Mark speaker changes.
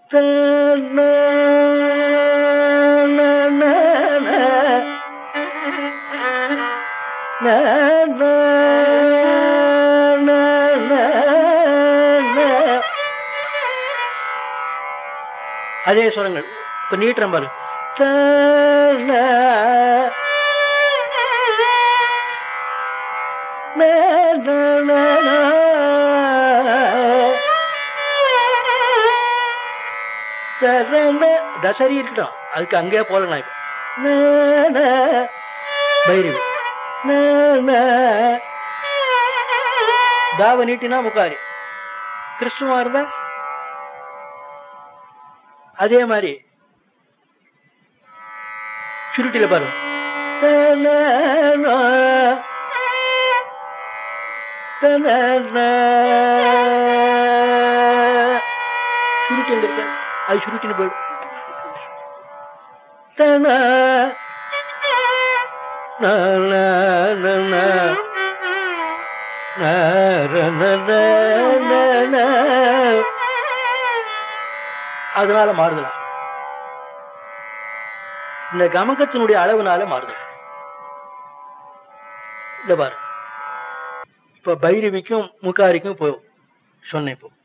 Speaker 1: அதே சுரங்கள் இப்ப நீட்டுறேன் பாரு தசரி இருக்கட்டும் அதுக்கு அங்கேயே போடலாம் இப்ப பைரவி தாவ நீட்டினா முக்காரி கிறிஸ்துவா இருந்தா அதே மாதிரி சுருட்டில பாருங்க சுருட்டி எங்க இருக்கு அது சுருட்டின்னு போயிடும் தன ந, ந, ந, ந. ந, ர, ந, ந, ந, ந. அதனால மாறுதலாம் இந்த கமகத்தினுடைய அளவுனால மாறுதல் இந்த பாரு இப்ப பைரவிக்கும் முக்காரிக்கும் போ சொன்னேன் இப்போ